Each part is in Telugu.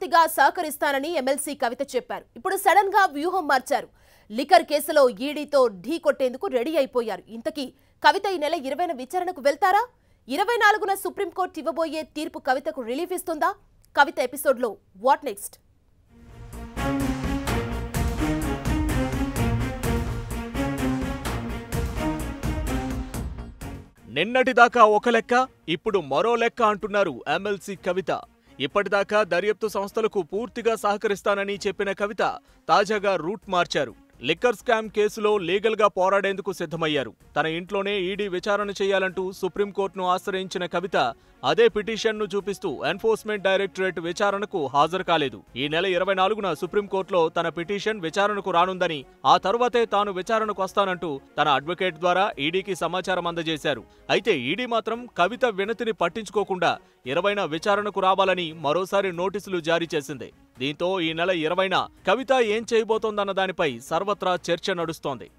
పూర్తిగా సహకరిస్తానని ఎమ్మెల్సీ కవిత చెప్పారు ఇప్పుడు సడన్ గా వ్యూహం మార్చారు లిక్కర్ కేసులో ఈడీతో ఢీ కొట్టేందుకు రెడీ అయిపోయారు ఇంతకీ కవిత ఈ నెల ఇరవైన విచారణకు వెళ్తారా ఇరవై నాలుగున సుప్రీంకోర్టు ఇవ్వబోయే తీర్పు కవితకు రిలీఫ్ ఇస్తుందా కవిత ఎపిసోడ్లో వాట్ నెక్స్ట్ నిన్నటిదాకా ఒక లెక్క ఇప్పుడు మరో లెక్క అంటున్నారు ఎమ్మెల్సీ కవిత ఇప్పటిదాకా దర్యాప్తు సంస్థలకు పూర్తిగా సహకరిస్తానని చెప్పిన కవిత తాజాగా రూట్ మార్చారు లిక్కర్ స్కామ్ కేసులో లీగల్ గా పోరాడేందుకు సిద్ధమయ్యారు తన ఇంట్లోనే ఈడీ విచారణ చేయాలంటూ సుప్రీంకోర్టును ఆశ్రయించిన కవిత అదే పిటిషన్ను చూపిస్తూ ఎన్ఫోర్స్మెంట్ డైరెక్టరేట్ విచారణకు హాజరు కాలేదు ఈ నెల ఇరవై నాలుగున సుప్రీంకోర్టులో తన పిటిషన్ విచారణకు రానుందని ఆ తరువాతే తాను విచారణకు వస్తానంటూ తన అడ్వకేట్ ద్వారా ఈడీకి సమాచారం అందజేశారు అయితే ఈడీ మాత్రం కవిత వినతిని పట్టించుకోకుండా ఇరవైన విచారణకు రావాలని మరోసారి నోటీసులు జారీ చేసింది దీంతో ఈ నెల ఇరవైన కవిత ఏం చేయబోతోందన్న దానిపై సర్వత్రా చర్చ నడుస్తోంది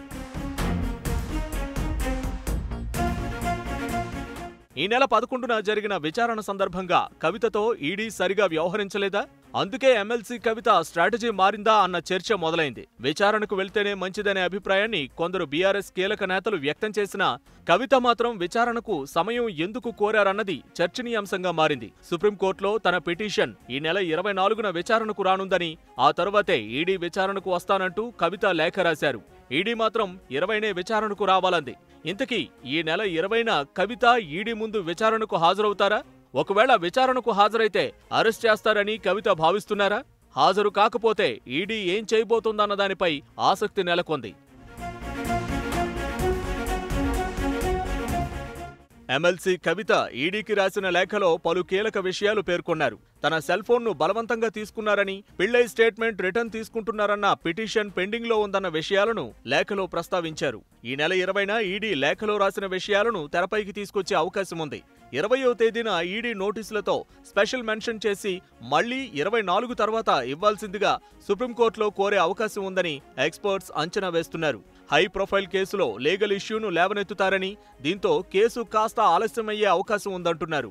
ఈ నెల పదకొండున జరిగిన విచారణ సందర్భంగా కవితతో ఈడీ సరిగా వ్యవహరించలేదా అందుకే ఎమ్మెల్సీ కవిత స్ట్రాటజీ మారిందా అన్న చర్చ మొదలైంది విచారణకు వెళ్తేనే మంచిదనే అభిప్రాయాన్ని కొందరు బీఆర్ఎస్ కీలక నేతలు వ్యక్తం చేసినా కవిత మాత్రం విచారణకు సమయం ఎందుకు కోరారన్నది చర్చనీయాంశంగా మారింది సుప్రీంకోర్టులో తన పిటిషన్ ఈ నెల ఇరవై నాలుగున విచారణకు రానుందని ఆ తరువాతే ఈడీ విచారణకు వస్తానంటూ కవిత లేఖ రాశారు ఈడీ మాత్రం ఇరవైనే విచారణకు రావాలంది ఇంతకీ ఈ నెల ఇరవైన కవిత ఈడీ ముందు విచారణకు హాజరవుతారా ఒకవేళ విచారణకు హాజరైతే అరెస్ట్ చేస్తారని కవిత భావిస్తున్నారా హాజరు కాకపోతే ఈడీ ఏం చేయబోతోందన్న దానిపై ఆసక్తి నెలకొంది ఎమ్మెల్సీ కవిత ఈడీకి రాసిన లేఖలో పలు కీలక విషయాలు పేర్కొన్నారు తన సెల్ ఫోన్ను బలవంతంగా తీసుకున్నారని పిళ్ళై స్టేట్మెంట్ రిటర్న్ తీసుకుంటున్నారన్న పిటిషన్ పెండింగ్లో ఉందన్న విషయాలను లేఖలో ప్రస్తావించారు ఈ నెల ఇరవైన ఈడీ లేఖలో రాసిన విషయాలను తెరపైకి తీసుకొచ్చే అవకాశం ఉంది ఇరవయో తేదీన ఈడీ నోటీసులతో స్పెషల్ మెన్షన్ చేసి మళ్లీ ఇరవై నాలుగు తర్వాత ఇవ్వాల్సిందిగా సుప్రీంకోర్టులో కోరే అవకాశం ఉందని ఎక్స్పర్ట్స్ అంచనా వేస్తున్నారు హై ప్రొఫైల్ కేసులో లీగల్ ఇష్యూను లేవనెత్తుతారని దీంతో కేసు కాస్త ఆలస్యమయ్యే అవకాశం ఉందంటున్నారు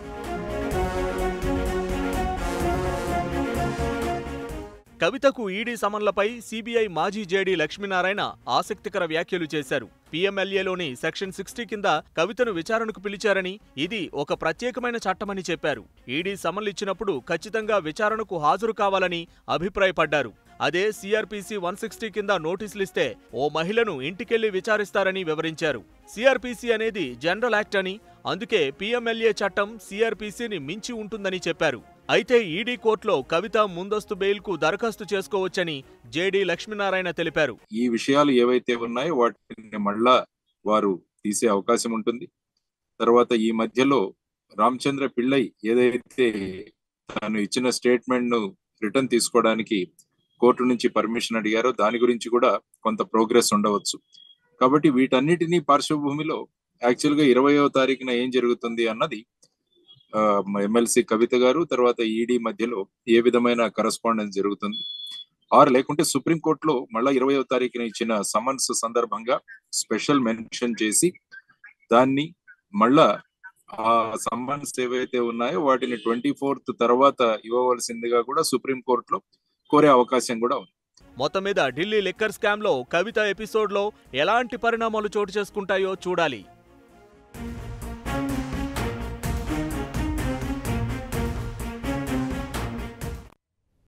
కవితకు ఈడీ సమన్లపై సిబిఐ మాజీ జేడీ లక్ష్మీనారాయణ ఆసక్తికర వ్యాఖ్యలు చేశారు పీఎంఎల్ఏలోని సెక్షన్ సిక్స్టీ కింద కవితను విచారణకు పిలిచారని ఇది ఒక ప్రత్యేకమైన చట్టమని చెప్పారు ఈడీ సమన్లిచ్చినప్పుడు ఖచ్చితంగా విచారణకు హాజరు కావాలని అభిప్రాయపడ్డారు అదే సిఆర్పిసి వన్ సిక్స్టీ కింద నోటీసులిస్తే ఓ మహిళను ఇంటికెళ్లి విచారిస్తారని వివరించారు సిఆర్పిసి అనేది జనరల్ యాక్ట్ అని అందుకే పీఎంఎల్ఏ చట్టం సిఆర్పిసిని మించి ఉంటుందని చెప్పారు అయితే ఈడీ కోర్టులో కవిత ముందస్తు బెయిల్కు దరఖాస్తు చేసుకోవచ్చని జేడీ లక్ష్మీనారాయణ తెలిపారు ఈ విషయాలు ఏవైతే ఉన్నాయో వాటిని మళ్ళా వారు తీసే అవకాశం ఉంటుంది తర్వాత ఈ మధ్యలో రామచంద్ర పిళ్ళై ఏదైతే తాను ఇచ్చిన స్టేట్మెంట్ ను రిటర్న్ తీసుకోవడానికి కోర్టు నుంచి పర్మిషన్ అడిగారో దాని గురించి కూడా కొంత ప్రోగ్రెస్ ఉండవచ్చు కాబట్టి వీటన్నిటినీ పార్శ్వభూమిలో యాక్చువల్ గా ఇరవయో తారీఖున ఏం జరుగుతుంది అన్నది ఎమ్మెల్సీ కవిత గారు తర్వాత ఈడీ మధ్యలో ఏ విధమైన కరస్పాండెన్స్ జరుగుతుంది ఆర్ లేకుంటే సుప్రీంకోర్టులో మళ్ళా ఇరవయో తారీఖున ఇచ్చిన సమన్స్ సందర్భంగా స్పెషల్ మెన్షన్ చేసి దాన్ని మళ్ళా ఆ సమన్స్ ఏవైతే ఉన్నాయో వాటిని ట్వంటీ ఫోర్త్ తర్వాత ఇవ్వవలసిందిగా కూడా సుప్రీంకోర్టులో కోరే అవకాశం కూడా ఉంది మొత్తం మీద ఢిల్లీ లిక్కర్ స్కామ్లో కవిత ఎపిసోడ్లో ఎలాంటి పరిణామాలు చోటు చేసుకుంటాయో చూడాలి